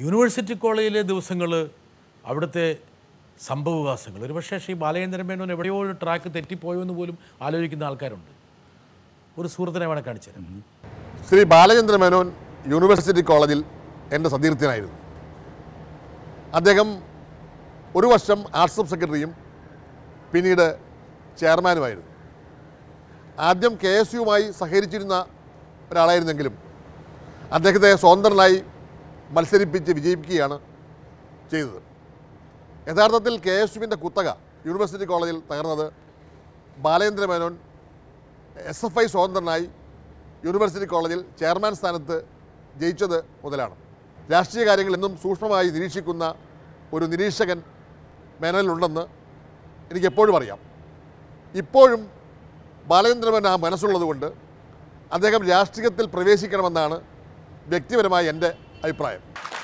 University കോളേജിലെ ദിവസങ്ങൾ അവിടുത്തെ സംഭവവികാസങ്ങൾ ഒരുപക്ഷേ ശ്രീ ബാലചന്ദ്രൻ മേനോൻ എവിടെയോ ഒരു ട്രാക്ക് തെറ്റിപ്പോയോ എന്ന് പോലും ആലോചിക്കുന്ന ആൾക്കാരുണ്ട് ഒരു സുഹൃത്തിനെ വേണം കാണിച്ചു തരാം ശ്രീ ബാലചന്ദ്ര മേനോൻ യൂണിവേഴ്സിറ്റി കോളേജിൽ എൻ്റെ സതീർത്ഥ്യനായിരുന്നു അദ്ദേഹം ഒരു വർഷം ആർട്സ് സബ് സെക്രട്ടറിയും പിന്നീട് ചെയർമാനുമായിരുന്നു ആദ്യം കെ എസ് യുമായി സഹകരിച്ചിരുന്ന ഒരാളായിരുന്നെങ്കിലും അദ്ദേഹത്തെ സ്വതന്ത്രനായി മത്സരിപ്പിച്ച് വിജയിപ്പിക്കുകയാണ് ചെയ്തത് യഥാർത്ഥത്തിൽ കെ എസ് യുവിൻ്റെ കുത്തക യൂണിവേഴ്സിറ്റി കോളേജിൽ തകർന്നത് Balendra Menon S F I സ്വതന്ത്രനായി യൂണിവേഴ്സിറ്റി കോളേജിൽ ചെയർമാൻ സ്ഥാനത്ത് ജയിച്ചത് മുതലാണ് രാഷ്ട്രീയ കാര്യങ്ങൾ എന്നും സൂക്ഷ്മമായി നിരീക്ഷിക്കുന്ന ഒരു നിരീക്ഷകൻ മേനലിലുണ്ടെന്ന് എനിക്ക് എപ്പോഴും അറിയാം ഇപ്പോഴും ബാലചന്ദ്രമൻ ആ മനസ്സുള്ളതുകൊണ്ട് അദ്ദേഹം രാഷ്ട്രീയത്തിൽ പ്രവേശിക്കണമെന്നാണ് വ്യക്തിപരമായ എൻ്റെ അഭിപ്രായം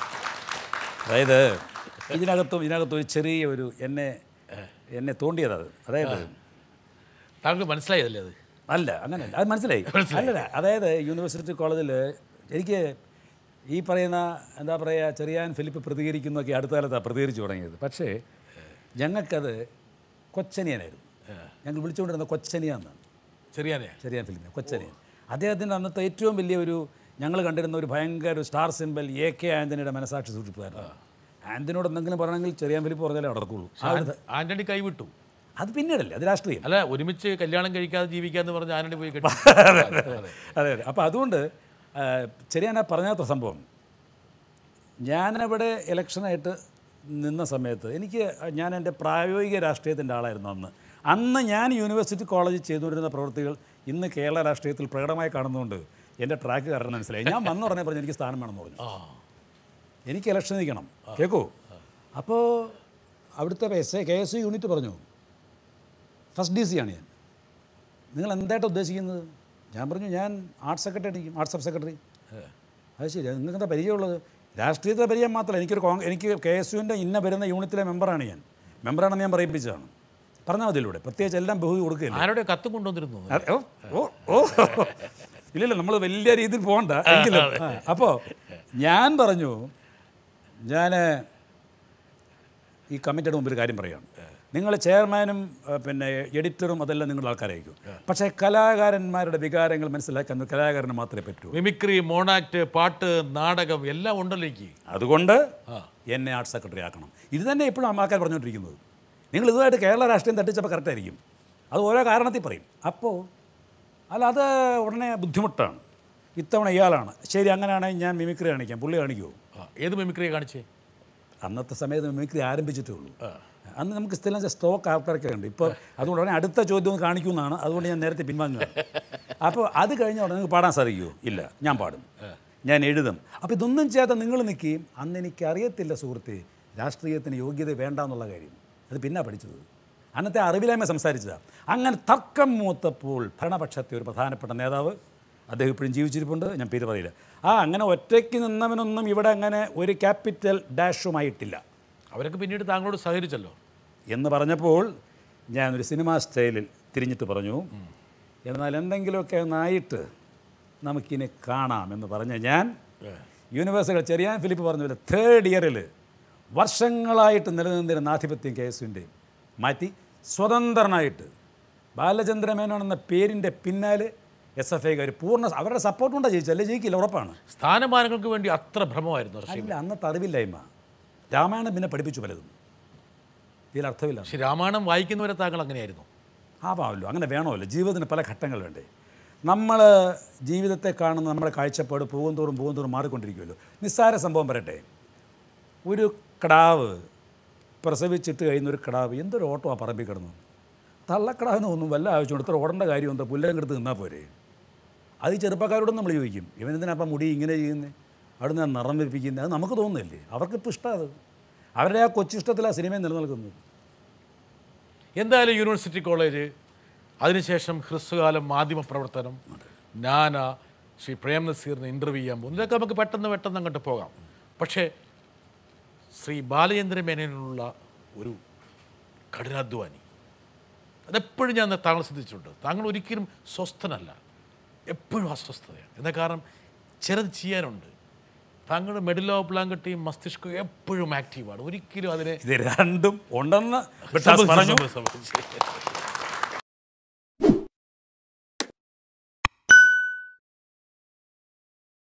അതായത് ഇതിനകത്തും ഇതിനകത്തും ഒരു ചെറിയ ഒരു എന്നെ എന്നെ തോണ്ടിയതത് അതായത് താങ്കൾക്ക് മനസ്സിലായതല്ലേ അത് അല്ല അങ്ങനെ അത് മനസ്സിലായി അല്ലല്ല അതായത് യൂണിവേഴ്സിറ്റി കോളേജിൽ എനിക്ക് ഈ പറയുന്ന എന്താ പറയുക ചെറിയാൻ ഫിലിപ്പ് പ്രതികരിക്കുന്നൊക്കെ അടുത്ത കാലത്താണ് പ്രതികരിച്ചു തുടങ്ങിയത് പക്ഷേ ഞങ്ങൾക്കത് കൊച്ചനിയനായിരുന്നു ഞങ്ങൾ വിളിച്ചുകൊണ്ടിരുന്ന കൊച്ചനിയാന്നാണ് ചെറിയാനെ ചെറിയാൻ ഫിലിപ്പിനെ കൊച്ചനിയൻ അദ്ദേഹത്തിൻ്റെ അന്നത്തെ ഏറ്റവും വലിയ ഒരു ഞങ്ങൾ കണ്ടിരുന്ന ഒരു ഭയങ്കര ഒരു സ്റ്റാർ സിമ്പൽ എ കെ ആൻ്റണിയുടെ മനസാക്ഷി സൂക്ഷിപ്പായിരുന്നു ആൻ്റണിയോട് എന്തെങ്കിലും പറയണമെങ്കിൽ ചെറിയാൻ ഫിലിപ്പ് പറഞ്ഞാലേ നടക്കുള്ളൂ ആ ഒരു- ആന്റണി കൈവിട്ടു അത് പിന്നീടല്ലേ അത് രാഷ്ട്രീയം അല്ല ഒരുമിച്ച് കല്യാണം കഴിക്കാതെ ജീവിക്കാന്ന് പറഞ്ഞ് ആന്റണി പോയി കെട്ടി അതെ അതെ അപ്പോൾ അതുകൊണ്ട് ആ, ചെറിയാൻ പറഞ്ഞാത്ത സംഭവം ഞാനവിടെ ഇലക്ഷനായിട്ട് നിന്ന സമയത്ത് എനിക്ക് ഞാൻ എൻ്റെ പ്രായോഗിക രാഷ്ട്രീയത്തിൻ്റെ ആളായിരുന്നു അന്ന് അന്ന് ഞാൻ യൂണിവേഴ്സിറ്റി കോളേജിൽ ചെയ്തുകൊണ്ടിരുന്ന പ്രവൃത്തികൾ ഇന്ന് കേരള രാഷ്ട്രീയത്തിൽ പ്രകടമായി കാണുന്നതുകൊണ്ട് എൻ്റെ ട്രാക്ക് കാരണം മനസ്സിലായി ഞാൻ വന്നു പറഞ്ഞ പറഞ്ഞു എനിക്ക് സ്ഥാനം വേണമെന്ന് പറഞ്ഞു ആ എനിക്ക് ഇലക്ഷൻ നിൽക്കണം കേൾക്കൂ അപ്പോൾ അവിടുത്തെ S A K S U unit പറഞ്ഞു ഫസ്റ്റ് ഡി സി ആണ് ഞാൻ നിങ്ങൾ എന്തായിട്ട് ഉദ്ദേശിക്കുന്നത് ഞാൻ പറഞ്ഞു ഞാൻ ആർട്സ് സെക്രട്ടറി ആയിരിക്കും ആർട്സ് സബ് സെക്രട്ടറി അത് ശരി നിങ്ങൾക്ക് എന്താ പരിചയമുള്ളത് രാഷ്ട്രീയത്തിലെ പരിചയം മാത്രമല്ല എനിക്കൊരു കോൺഗ്രസ് എനിക്ക് കെ എസ് യുവിൻ്റെ ഇന്ന വരുന്ന യൂണിറ്റിലെ മെമ്പറാണ് ഞാൻ മെമ്പറാണെന്ന് ഞാൻ പറയിപ്പിച്ചതാണ് പറഞ്ഞാൽ മതിയിലൂടെ പ്രത്യേകിച്ച് എല്ലാം ബഹുതി കൊടുക്കില്ല ആരുടെ കത്ത് കൊണ്ടുവന്നിരുന്നു അതെ, ഓ ഓ ഓ ഇല്ലല്ല നമ്മൾ വലിയ രീതിയിൽ പോകണ്ട എങ്കിലും അപ്പോൾ ഞാൻ പറഞ്ഞു ഞാൻ ഈ കമ്മിറ്റിയുടെ മുമ്പിൽ കാര്യം പറയുകയാണ് നിങ്ങൾ ചെയർമാനും ആ, പിന്നെ എഡിറ്ററും അതെല്ലാം നിങ്ങളുടെ ആൾക്കാരായിരിക്കും പക്ഷേ കലാകാരന്മാരുടെ വികാരങ്ങൾ മനസ്സിലാക്കാൻ കലാകാരന് മാത്രമേ പറ്റൂ മിമിക്രി മോണാക്ട് പാട്ട് നാടകം എല്ലാം ഉണ്ടല്ലോ എനിക്ക് അതുകൊണ്ട് എന്നെ ആർട്സ് സെക്രട്ടറി ആക്കണം ഇത് തന്നെ ഇപ്പോഴും ആൾക്കാർ പറഞ്ഞുകൊണ്ടിരിക്കുന്നത് നിങ്ങൾ ഇതുമായിട്ട് കേരള രാഷ്ട്രീയം തട്ടിച്ചപ്പോൾ കറക്റ്റായിരിക്കും അത് ഓരോ കാരണത്തിൽ പറയും അപ്പോൾ അല്ല അത് ഉടനെ ബുദ്ധിമുട്ടാണ് ഇത്തവണ ഇയാളാണ് ശരി അങ്ങനെയാണെങ്കിൽ ഞാൻ മിമിക്രി കാണിക്കാം പുള്ളി കാണിക്കുമോ ആ, ഏത് മിമിക്രിയെ കാണിച്ചേ അന്നത്തെ സമയത്ത് മിമിക്രി ആരംഭിച്ചിട്ടേ ഉള്ളൂ അന്ന് നമുക്ക് സ്ഥിരം സ്റ്റോക്ക് ആൾക്കാരൊക്കെ ഉണ്ട് ഇപ്പോൾ അതുകൊണ്ട് ഉടനെ അടുത്ത ചോദ്യം ഒന്ന് കാണിക്കുമെന്നാണ് അതുകൊണ്ട് ഞാൻ നേരത്തെ പിൻവാങ്ങുക അപ്പോൾ അത് കഴിഞ്ഞ ഉടനെ നിങ്ങൾക്ക് പാടാൻ സാധിക്കുമോ ഇല്ല ഞാൻ പാടും ഞാൻ എഴുതും അപ്പോൾ ഇതൊന്നും ചെയ്യാത്ത നിങ്ങൾ നിൽക്കുകയും അന്ന് എനിക്ക് അറിയത്തില്ല സുഹൃത്തെ രാഷ്ട്രീയത്തിന് യോഗ്യത വേണ്ട എന്നുള്ള കാര്യം അത് പിന്നെ പഠിച്ചത് അന്നത്തെ അറിവില്ലായ്മ സംസാരിച്ചതാണ് അങ്ങനെ തർക്കം മൂത്തപ്പോൾ ഭരണപക്ഷത്തെ ഒരു പ്രധാനപ്പെട്ട നേതാവ് അദ്ദേഹം ഇപ്പോഴും ജീവിച്ചിരിപ്പുണ്ട് ഞാൻ പേര് പറയില്ല ആ അങ്ങനെ ഒറ്റയ്ക്ക് നിന്നവനൊന്നും ഇവിടെ അങ്ങനെ ഒരു ക്യാപിറ്റൽ ഡാഷുമായിട്ടില്ല അവരൊക്കെ പിന്നീട് താങ്കളോട് സഹകരിച്ചല്ലോ എന്ന് പറഞ്ഞപ്പോൾ ഞാനൊരു സിനിമാ സ്റ്റൈലിൽ തിരിഞ്ഞിട്ട് പറഞ്ഞു എന്നാൽ എന്തെങ്കിലുമൊക്കെ ഒന്നായിട്ട് നമുക്കിനി കാണാം എന്ന് പറഞ്ഞ ഞാൻ യൂണിവേഴ്സിറ്റി ചെറിയാൻ ഫിലിപ്പ് പറഞ്ഞ പോലെ തേർഡ് ഇയറിൽ വർഷങ്ങളായിട്ട് നിലനിന്നിരുന്ന ആധിപത്യം കെ എസിൻ്റെ മാറ്റി സ്വതന്ത്രനായിട്ട് ബാലചന്ദ്ര മേനോൻ എന്ന പേരിൻ്റെ പിന്നാലെ എസ് എഫ് ഐക്കാർ പൂർണ്ണ അവരുടെ സപ്പോർട്ട് കൊണ്ടാണ് ജയിച്ചല്ലേ ജയിക്കില്ല ഉറപ്പാണ് സ്ഥാനമാനങ്ങൾക്ക് വേണ്ടി അത്ര ഭ്രമമായിരുന്നു റഷീദ് അല്ല അന്നത്തെ അറിവില്ലായ്മ രാമായണം പിന്നെ പഠിപ്പിച്ചു പലതും ഇതിൽ അർത്ഥമില്ല പക്ഷെ രാമായണം വായിക്കുന്നവരെ താങ്കൾ അങ്ങനെയായിരുന്നു ആവാമല്ലോ അങ്ങനെ വേണമല്ലോ ജീവിതത്തിന് പല ഘട്ടങ്ങൾ വേണ്ടേ നമ്മൾ ജീവിതത്തെ കാണുന്ന നമ്മുടെ കാഴ്ചപ്പാട് പോകും തോറും പോകും തോറും മാറിക്കൊണ്ടിരിക്കുമല്ലോ നിസ്സാര സംഭവം പറയട്ടെ ഒരു കിടാവ് പ്രസവിച്ചിട്ട് കഴിയുന്ന ഒരു കിടാവ് എന്തൊരു ഓട്ടോ ആ പറമ്പിൽ കിടന്നു തള്ളക്കിടാവിന് ഒന്നും വല്ല ആവശ്യമുണ്ട് ഇത്ര ഓടേണ്ട കാര്യം എന്താ പുല്ലം കിടത്ത് നിന്നാൽ പോരെ അത് ഈ ചെറുപ്പക്കാരോടും നമ്മൾ ചോദിക്കും ഇവൻ എന്തിനാ അപ്പം മുടി ഇങ്ങനെ ചെയ്യുന്നത് അവിടെ നിന്ന് നിറം വെപ്പിക്കുന്നത് അത് നമുക്ക് തോന്നുന്നില്ലേ അവർക്കിപ്പോൾ ഇഷ്ടം അത് അവരുടെ ആ കൊച്ചിഷ്ടത്തിൽ ആ സിനിമ നിലനിൽക്കുന്നത് എന്തായാലും യൂണിവേഴ്സിറ്റി കോളേജ് അതിനുശേഷം ഹ്രസ്വകാലം മാധ്യമ പ്രവർത്തനം ഞാന ശ്രീ പ്രേം നസീറിന് ഇൻ്റർവ്യൂ ചെയ്യാൻ പോകുന്നു ഇതൊക്കെ നമുക്ക് പെട്ടെന്ന് പെട്ടെന്ന് അങ്ങോട്ട് പോകാം പക്ഷേ ശ്രീ ബാലചന്ദ്ര മേനോനുള്ള ഒരു കഠിനാധ്വാനി അതെപ്പോഴും ഞാൻ താങ്കൾ ശ്രദ്ധിച്ചിട്ടുണ്ട് താങ്കൾ ഒരിക്കലും സ്വസ്ഥനല്ല എപ്പോഴും അസ്വസ്ഥതയാണ് എന്താ കാരണം ചിലത് ചെയ്യാനുണ്ട് താങ്കളുടെ മെഡിലോ ബ്ലാങ്കട്ടിയും മസ്തിഷ്കവും എപ്പോഴും ആക്റ്റീവാണ് ഒരിക്കലും അതിനെ ഇത് രണ്ടും ഉണ്ടെന്ന് ബിട്ടാസ് പറഞ്ഞു സമ്മതിച്ചു.